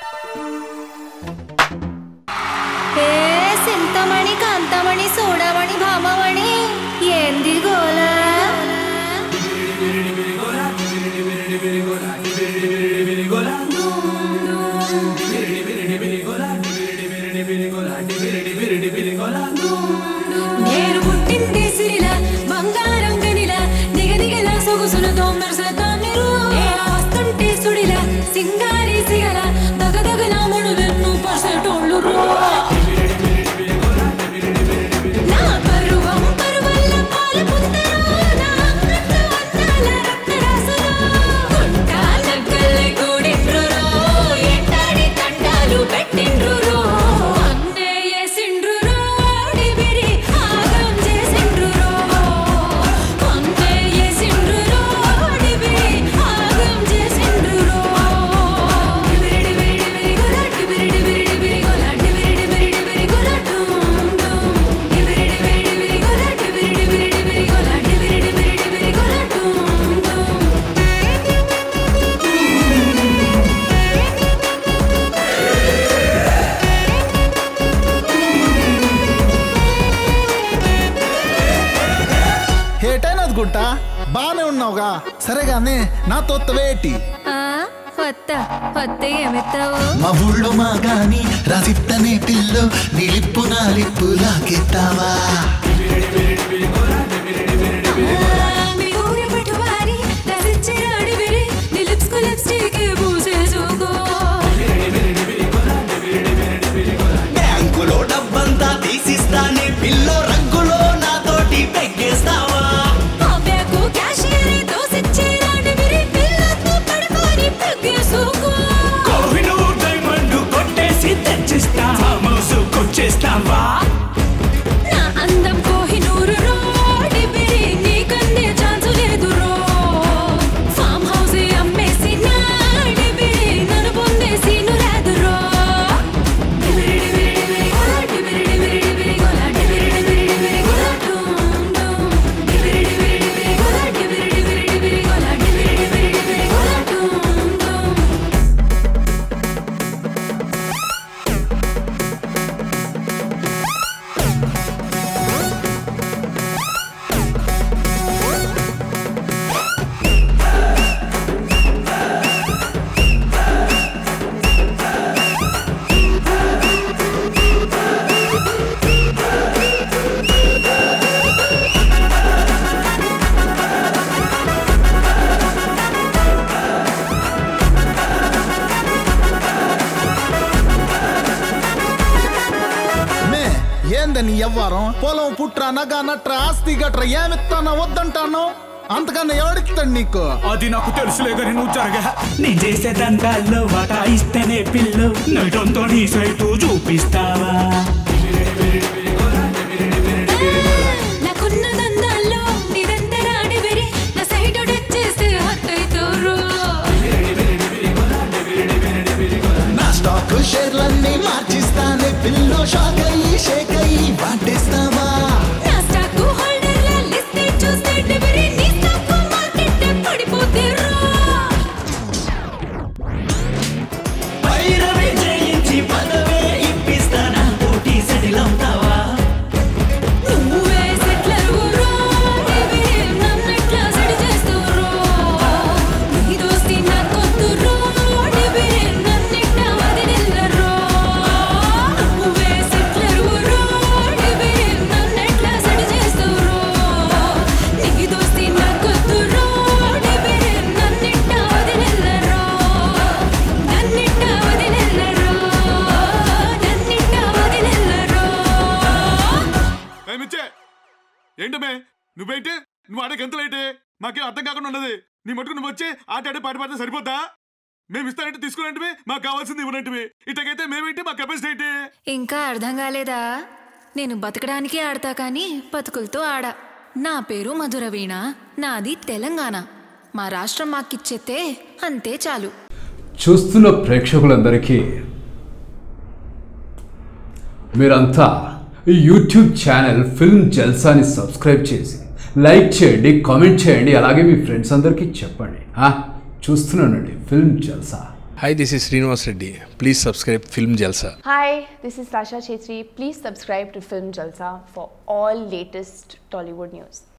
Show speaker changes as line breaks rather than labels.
ఏ సింతమణి కాంతమణి సూడమణి భామమణి ఏంది గోల
నేను పుట్టింది సిరిల బంగారం గనిల నిగనిగల సొగుసుల దోమరసతాన్నిరు వస్తుంటే సుడిల సింగారి సిగల దగదగల ముడువెన్ను పసటోళ్ళు నా పరువం పరువల్ల పాల పుత్తరు నా అంగట్టు అందాల రక్తరాసులు గుంటా నగ్గల్లే కూడిండ్రు ఎంటాడి తండాలు పెట్టిండ్రు అన్నే ఏసిండ్రు అడివిరి ఆగం చేసిండ్రు అన్నే ఏసిండ్రు అడివిరి ఆగం చేసిండ్రు డివిరి డివిరి డివిరి గోల డివిరి డివిరి డివిరి గోల డివిరి డివిరి డివిరి గోల డుమ్ డుమ్ డివిరి డివిరి డివిరి గోల డివిరి డివిరి డివిరి గోల డివిరి డివిరి డివిరి గోల డుమ్ డుమ్
ఏటైనది గుంట బానే ఉన్నావుగా సరే గానీ నాతో వేటి
ఆ వత్త వత్త ఏమెత్తావు
మా ఊళ్ళో మా గాని రాసిత్తనే పిల్లు నీ లిప్పు నా లిప్పు లాకెత్తావా
మీ ఊరి పట్టువారి రసించే అడివిరి నీ లిప్స్ కు లిప్స్టిక్ పూసేసుకో
బ్యాంకులో డబ్బంతా తీసిస్తానే పిల్లో రంగులో నాతోటి పెగ్గేస్తావా
ఆ బ్యాగు క్యాషియర్ దోసిచ్చే అడివిరి పిల్లతో పడుకొని పెగ్గేసుకో
కోహినూర్ డైమండ్ కొట్టేసి తెచ్చిస్తా మోసుకొచ్చేస్తావా
నా అందం కోహినూరు రో అడివిరి నీకందే ఛాన్స్ లేదు రో ఫామ్ హౌస్ అమ్మేసి నా అడివిరి నన్ను పొందేసి నురాదు రో డివిరి డివిరి డివిరి గోల డివిరి డివిరి డివిరి గోల డివిరి డివిరి డివిరి గోల డుమ్ డుమ్ డివిరి డివిరి డివిరి గోల డివిరి డివిరి డివిరి గోల డివిరి డివిరి డివిరి గోల డుమ్ డుమ్
మే ఏందని ఎవ్వారం పొలం పుట్ర నగ నట్ర ఆస్తి గట్ర ఏమిస్తానో వద్దంటాను అంతకన్నా ఎవడిస్తాడు నీకు
అది నాకు తెలుసులే గాని నువ్వు జరగా నేను చేసే దండాల్లో వాటా ఇస్తేనే పిల్లు నైటంతో నీ సైటు చూపిస్తావా
నాకున్న దందాల్లో నీదంతా రాడివిరి నా సైడ్ వచ్చేస్తే హత్తైతోరు
నా స్టాక్ షేర్లన్నీ మార్చిస్తానే పిల్లో షాక్ అయ్యి షేక్ అయ్యి వాటేస్తావా
నా స్టాక్ హోల్డర్ల లిస్ట్ చూస్తే డివిరి నీ స్టాక్ మార్కెట్ పడిపోతేరు
పైరవి జయించి పదవే ఇప్పిస్తానా పోటీ సెటిల్ అవుతావా
నువ్వే సెట్లర్ ఊరు డివిరి నన్నట్లా సెడి చేస్తూరు నీ దోస్తి నాకొద్దురు డివిరి నన్నిట్లా వదిలిల్లరు నువ్వే సెట్లర్ ఊరు డివిరి నన్నట్లా సెడి చేస్తూరు నీ దోస్తి నాకొద్దురు డివిరి నన్నిట్లా వదిలిల్లరు నన్నిట్లా వదిలిల్లరు నన్నిట్లా వదిలిల్లరు
ఏమిచ్చే ఏంటమే నువ్వేంటి నువ్వు ఆడే గంతులేంటి మాకేం అర్థం కాకుండా ఉన్నది నీ మటుకు నువ్వు వచ్చి ఆట ఆడే పాట పాడితే సరిపోద్దా మేము ఇస్తానంటే తీసుకునేంటివి మాకు కావాల్సింది ఇవ్వనంటివి ఇటకైతే మేమేంటి మా కెపాసిటీ ఏంటి
ఇంకా అర్థం కాలేదా నేను బతకడానికి ఆడతా కానీ బతుకులతో ఆడా నా పేరు మధురవీణ నాది తెలంగాణ మా రాష్ట్రం మాకిచ్చేస్తే అంతే చాలు
చూస్తున్న ప్రేక్షకులందరికీ మీరంతా ఈ యూట్యూబ్ ఛానల్ ఫిల్మ్ జల్సాని సబ్స్క్రైబ్ చేసి లైక్ చేయండి కామెంట్ చేయండి అలాగే మీ ఫ్రెండ్స్ అందరికీ చెప్పండి ఆ, చూస్తున్నానండి film Jalsa
Hi, this is Srinivas Reddy. Please subscribe Film Jalsa.
Hi, this is Sasha Chetri. Please subscribe to Film Jalsa for all latest Tollywood news.